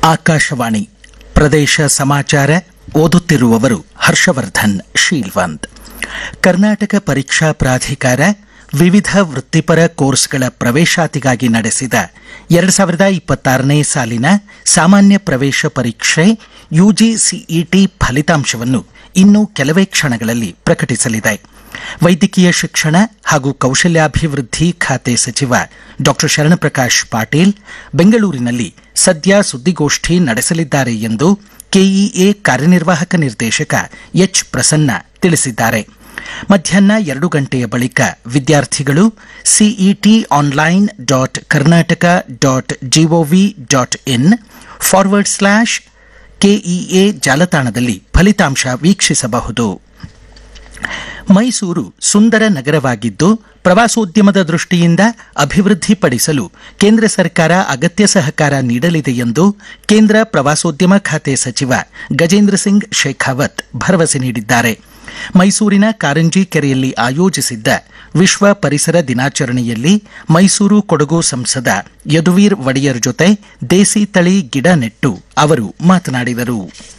ಆಕಾಶವಾಣಿ ಪ್ರದೇಶ ಸಮಾಚಾರ ಓದುತ್ತಿರುವವರು ಹರ್ಷವರ್ಧನ್ ಶೀಲ್ವಂತ್ ಕರ್ನಾಟಕ ಪರೀಕ್ಷಾ ಪ್ರಾಧಿಕಾರ ವಿವಿಧ ವೃತ್ತಿಪರ ಕೋರ್ಸ್ಗಳ ಪ್ರವೇಶಾತಿಗಾಗಿ ನಡೆಸಿದ ಎರಡು ಸಾವಿರದ ಇಪ್ಪತ್ತಾರನೇ ಸಾಲಿನ ಸಾಮಾನ್ಯ ಪ್ರವೇಶ ಪರೀಕ್ಷೆ ಯುಜಿಸಿಇಟಿ ಫಲಿತಾಂಶವನ್ನು ಇನ್ನು ಕೆಲವೇ ಕ್ಷಣಗಳಲ್ಲಿ ಪ್ರಕಟಿಸಲಿದೆ ವೈದ್ಯಕೀಯ ಶಿಕ್ಷಣ ಹಾಗೂ ಕೌಶಲ್ಯಾಭಿವೃದ್ಧಿ ಖಾತೆ ಸಚಿವ ಡಾ ಶರಣಪ್ರಕಾಶ್ ಪಾಟೀಲ್ ಬೆಂಗಳೂರಿನಲ್ಲಿ ಸದ್ಯ ಸುದ್ದಿಗೋಷ್ಠಿ ನಡೆಸಲಿದ್ದಾರೆ ಎಂದು ಕೆಇಎ ಕಾರ್ಯನಿರ್ವಾಹಕ ನಿರ್ದೇಶಕ ಎಚ್ ಪ್ರಸನ್ನ ತಿಳಿಸಿದ್ದಾರೆ ಮಧ್ಯಾಹ್ನ ಎರಡು ಗಂಟೆಯ ಬಳಿಕ ವಿದ್ಯಾರ್ಥಿಗಳು CET online dot Karnataka dot GOV dot in forward slash KEA ಜಾಲತಾಣದಲ್ಲಿ ಫಲಿತಾಂಶ ವೀಕ್ಷಿಸಬಹುದು ಮೈಸೂರು ಸುಂದರ ನಗರವಾಗಿದ್ದು ಪ್ರವಾಸೋದ್ಯಮದ ದೃಷ್ಟಿಯಿಂದ ಅಭಿವೃದ್ಧಿಪಡಿಸಲು ಕೇಂದ್ರ ಸರ್ಕಾರ ಅಗತ್ಯ ಸಹಕಾರ ನೀಡಲಿದೆ ಎಂದು ಕೇಂದ್ರ ಪ್ರವಾಸೋದ್ಯಮ ಖಾತೆ ಸಚಿವ ಗಜೇಂದ್ರ ಸಿಂಗ್ ಶೇಖಾವತ್ ಭರವಸೆ ನೀಡಿದ್ದಾರೆ ಮೈಸೂರಿನ ಕಾರಂಜಿ ಕೆರೆಯಲ್ಲಿ ಆಯೋಜಿಸಿದ್ದ ವಿಶ್ವ ಪರಿಸರ ದಿನಾಚರಣೆಯಲ್ಲಿ ಮೈಸೂರು ಕೊಡಗು ಸಂಸದ ಯದುವೀರ್ ಒಡೆಯರ್ ಜೊತೆ ದೇಸಿ ತಳಿ ಗಿಡ ನೆಟ್ಟು ಅವರು ಮಾತನಾಡಿದರು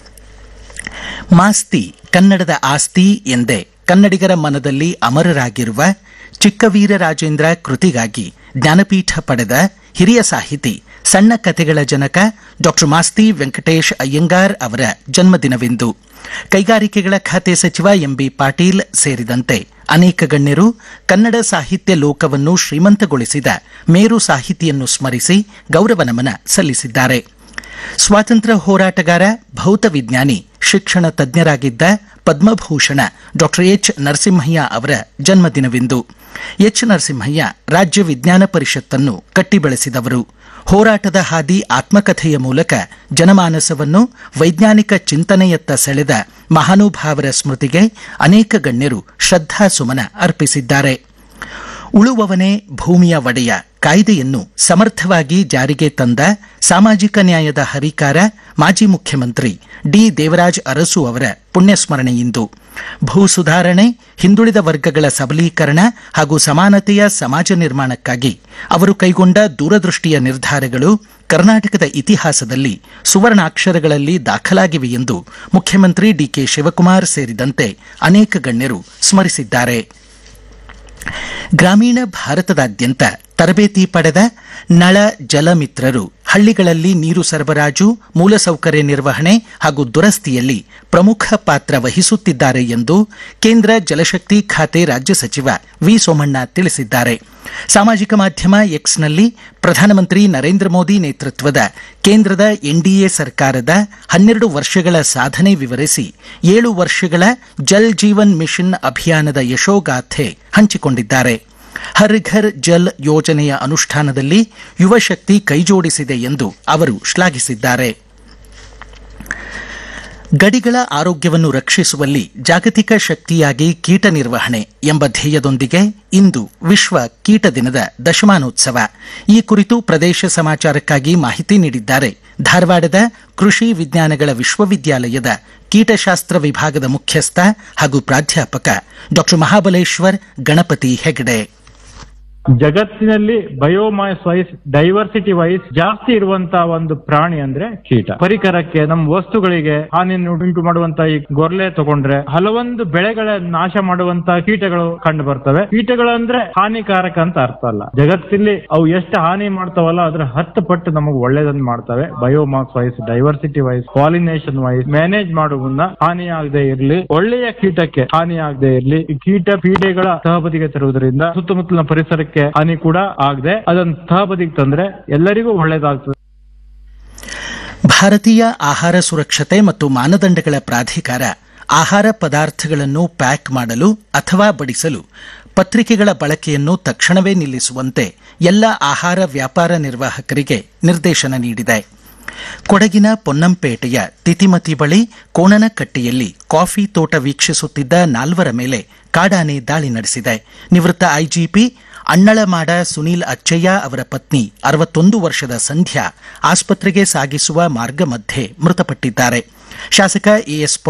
ಮಾಸ್ತಿ ಕನ್ನಡದ ಆಸ್ತಿ ಎಂದೇ ಕನ್ನಡಿಗರ ಮನದಲ್ಲಿ ಅಮರರಾಗಿರುವ ಚಿಕ್ಕವೀರ ರಾಜೇಂದ್ರ ಕೃತಿಗಾಗಿ ಜ್ಞಾನಪೀಠ ಪಡೆದ ಹಿರಿಯ ಸಾಹಿತಿ ಸಣ್ಣ ಕಥೆಗಳ ಜನಕ ಡಾಕ್ಟರ್ ಮಾಸ್ತಿ ವೆಂಕಟೇಶ್ ಅಯ್ಯಂಗಾರ್ ಅವರ ಜನ್ಮದಿನವಿಂದು ಕೈಗಾರಿಕೆಗಳ ಖಾತೆ ಸಚಿವ ಎಂಬಿ ಪಾಟೀಲ್ ಸೇರಿದಂತೆ ಅನೇಕ ಗಣ್ಯರು ಕನ್ನಡ ಸಾಹಿತ್ಯ ಲೋಕವನ್ನು ಶ್ರೀಮಂತಗೊಳಿಸಿದ ಮೇರು ಸಾಹಿತಿಯನ್ನು ಸ್ಮರಿಸಿ ಗೌರವ ನಮನ ಸಲ್ಲಿಸಿದ್ದಾರೆ ಸ್ವಾತಂತ್ರ್ಯ ಹೋರಾಟಗಾರ ಭೌತ ವಿಜ್ಞಾನಿ ಶಿಕ್ಷಣ ತಜ್ಞರಾಗಿದ್ದ ಪದ್ಮಭೂಷಣ ಡಾಕ್ಟರ್ ಎಚ್ ನರಸಿಂಹಯ್ಯ ಅವರ ಜನ್ಮದಿನವಿಂದು ಎಚ್ ನರಸಿಂಹಯ್ಯ ರಾಜ್ಯ ವಿಜ್ಞಾನ ಪರಿಷತ್ತನ್ನು ಕಟ್ಟಿಬೆಳೆಸಿದವರು ಹೋರಾಟದ ಹಾದಿ ಆತ್ಮಕಥೆಯ ಮೂಲಕ ಜನಮಾನಸವನ್ನು ವೈಜ್ಞಾನಿಕ ಚಿಂತನೆಯತ್ತ ಸೆಳೆದ ಮಹಾನುಭಾವರ ಸ್ಮೃತಿಗೆ ಅನೇಕ ಗಣ್ಯರು ಶ್ರದ್ಧಾಸುಮನ ಅರ್ಪಿಸಿದ್ದಾರೆ ಉಳುವವನೇ ಭೂಮಿಯ ಒಡೆಯ ಕಾಯ್ದೆಯನ್ನು ಸಮರ್ಥವಾಗಿ ಜಾರಿಗೆ ತಂದ ಸಾಮಾಜಿಕ ನ್ಯಾಯದ ಹರಿಕಾರ ಮಾಜಿ ಮುಖ್ಯಮಂತ್ರಿ ಡಿ ದೇವರಾಜ್ ಅರಸು ಅವರ ಪುಣ್ಯಸ್ಮರಣೆಯಿಂದು ಭೂ ಸುಧಾರಣೆ ಹಿಂದುಳಿದ ವರ್ಗಗಳ ಸಬಲೀಕರಣ ಹಾಗೂ ಸಮಾನತೆಯ ಸಮಾಜ ನಿರ್ಮಾಣಕ್ಕಾಗಿ ಅವರು ಕೈಗೊಂಡ ದೂರದೃಷ್ಟಿಯ ನಿರ್ಧಾರಗಳು ಕರ್ನಾಟಕದ ಇತಿಹಾಸದಲ್ಲಿ ಸುವರ್ಣಾಕ್ಷರಗಳಲ್ಲಿ ದಾಖಲಾಗಿವೆ ಎಂದು ಮುಖ್ಯಮಂತ್ರಿ ಡಿಕೆ ಶಿವಕುಮಾರ್ ಸೇರಿದಂತೆ ಅನೇಕ ಗಣ್ಯರು ಸ್ಮರಿಸಿದ್ದಾರೆ ಗ್ರಾಮೀಣ ಭಾರತದಾದ್ಯಂತ ತರಬೇತಿ ಪಡೆದ ನಳ ಜಲಮಿತ್ರರು ಹಳ್ಳಿಗಳಲ್ಲಿ ನೀರು ಸರಬರಾಜು ಮೂಲಸೌಕರ್ಯ ನಿರ್ವಹಣೆ ಹಾಗೂ ದುರಸ್ತಿಯಲ್ಲಿ ಪ್ರಮುಖ ಪಾತ್ರ ವಹಿಸುತ್ತಿದ್ದಾರೆ ಎಂದು ಕೇಂದ್ರ ಜಲಶಕ್ತಿ ಖಾತೆ ರಾಜ್ಯ ಸಚಿವ ವಿ ಸೋಮಣ್ಣ ತಿಳಿಸಿದ್ದಾರೆ ಸಾಮಾಜಿಕ ಮಾಧ್ಯಮ ಎಕ್ಸ್ನಲ್ಲಿ ಪ್ರಧಾನಮಂತ್ರಿ ನರೇಂದ್ರ ಮೋದಿ ನೇತೃತ್ವದ ಕೇಂದ್ರದ ಎನ್ಡಿಎ ಸರ್ಕಾರದ ಹನ್ನೆರಡು ವರ್ಷಗಳ ಸಾಧನೆ ವಿವರಿಸಿ ಏಳು ವರ್ಷಗಳ ಜಲ್ ಜೀವನ್ ಮಿಷನ್ ಅಭಿಯಾನದ ಯಶೋಗಾಥೆ ಹಂಚಿಕೊಂಡಿದ್ದಾರೆ ಹರ್ ಘರ್ ಜಲ್ ಯೋಜನೆಯ ಅನುಷ್ಠಾನದಲ್ಲಿ ಯುವಶಕ್ತಿ ಕೈಜೋಡಿಸಿದೆ ಎಂದು ಅವರು ಶ್ಲಾಘಿಸಿದ್ದಾರೆ ಗಡಿಗಳ ಆರೋಗ್ಯವನ್ನು ರಕ್ಷಿಸುವಲ್ಲಿ ಜಾಗತಿಕ ಶಕ್ತಿಯಾಗಿ ಕೀಟ ನಿರ್ವಹಣೆ ಎಂಬ ಧ್ಯೇಯದೊಂದಿಗೆ ಇಂದು ವಿಶ್ವ ಕೀಟ ದಿನದ ದಶಮಾನೋತ್ಸವ ಈ ಕುರಿತು ಪ್ರದೇಶ ಸಮಾಚಾರಕ್ಕಾಗಿ ಮಾಹಿತಿ ನೀಡಿದ್ದಾರೆ ಧಾರವಾಡದ ಕೃಷಿ ವಿಜ್ಞಾನಗಳ ವಿಶ್ವವಿದ್ಯಾಲಯದ ಕೀಟಶಾಸ್ತ್ರ ವಿಭಾಗದ ಮುಖ್ಯಸ್ಥ ಹಾಗೂ ಪ್ರಾಧ್ಯಾಪಕ ಡಾ ಮಹಾಬಲೇಶ್ವರ್ ಗಣಪತಿ ಹೆಗಡೆ ಜಗತ್ತಿನಲ್ಲಿ ಬಯೋಮಾಸ್ ವೈಸ್ ಡೈವರ್ಸಿಟಿ ವೈಸ್ ಜಾಸ್ತಿ ಇರುವಂತಹ ಒಂದು ಪ್ರಾಣಿ ಅಂದ್ರೆ ಕೀಟ ಪರಿಕರಕ್ಕೆ ನಮ್ಮ ವಸ್ತುಗಳಿಗೆ ಹಾನಿಯನ್ನು ಉಂಟು ಮಾಡುವಂತ ಈ ಗೊರ್ಲೆ ತಗೊಂಡ್ರೆ ಹಲವೊಂದು ಬೆಳೆಗಳ ನಾಶ ಮಾಡುವಂತ ಕೀಟಗಳು ಕಂಡು ಬರ್ತವೆ ಕೀಟಗಳು ಅಂದ್ರೆ ಹಾನಿಕಾರಕ ಅಂತ ಅರ್ಥ ಅಲ್ಲ ಜಗತ್ತಿನಲ್ಲಿ ಅವು ಎಷ್ಟು ಹಾನಿ ಮಾಡ್ತಾವಲ್ಲ ಅದ್ರ ಹತ್ತು ಪಟ್ಟು ನಮಗೆ ಒಳ್ಳೇದನ್ನ ಮಾಡ್ತವೆ biomass wise diversity wise pollination wise manage ಮಾಡುವುದನ್ನ ಹಾನಿ ಆಗದೆ ಇರಲಿ ಒಳ್ಳೆಯ ಕೀಟಕ್ಕೆ ಹಾನಿ ಆಗದೆ ಇರಲಿ ಈ ಕೀಟ ಪೀಡೆಗಳ ತಹಬದಿಗೆ ತರುವುದರಿಂದ ಸುತ್ತಮುತ್ತಲಿನ ಪರಿಸರಕ್ಕೆ ಹಾನಿ ಕೂಡ ಆಗದೆ ಅದನ್ನ ತಹಬದಿಗೆ ತಂದ್ರೆ ಎಲ್ಲರಿಗೂ ಒಳ್ಳೇದಾಗ್ತದೆ ಭಾರತೀಯ ಆಹಾರ ಸುರಕ್ಷತೆ ಮತ್ತು ಮಾನದಂಡಗಳ ಪ್ರಾಧಿಕಾರ ಆಹಾರ ಪದಾರ್ಥಗಳನ್ನು ಪ್ಯಾಕ್ ಮಾಡಲು ಅಥವಾ ಬಡಿಸಲು ಪತ್ರಿಕೆಗಳ ಬಳಕೆಯನ್ನು ತಕ್ಷಣವೇ ನಿಲ್ಲಿಸುವಂತೆ ಎಲ್ಲ ಆಹಾರ ವ್ಯಾಪಾರ ನಿರ್ವಾಹಕರಿಗೆ ನಿರ್ದೇಶನ ನೀಡಿದೆ ಕೊಡಗಿನ ಪೊನ್ನಂಪೇಟೆಯ ತಿತಿಮತಿ ಬಳಿ ಕೋಣನಕಟ್ಟೆಯಲ್ಲಿ ಕಾಫಿ ತೋಟ ವೀಕ್ಷಿಸುತ್ತಿದ್ದ ನಾಲ್ವರ ಮೇಲೆ ಕಾಡಾನೆ ದಾಳಿ ನಡೆಸಿದೆ ನಿವೃತ್ತ ಐಜಿಪಿ ಅಣ್ಣಳಮಾಡ ಸುನೀಲ್ ಅಚ್ಚಯ್ಯ ಅವರ ಪತ್ನಿ ಅರವತ್ತೊಂದು ವರ್ಷದ ಸಂಧ್ಯಾ ಆಸ್ಪತ್ರೆಗೆ ಸಾಗಿಸುವ ಮಾರ್ಗ ಮಧ್ಯೆ ಮೃತಪಟ್ಟಿದ್ದಾರೆ ಶಾಸಕ ಎಎಸ್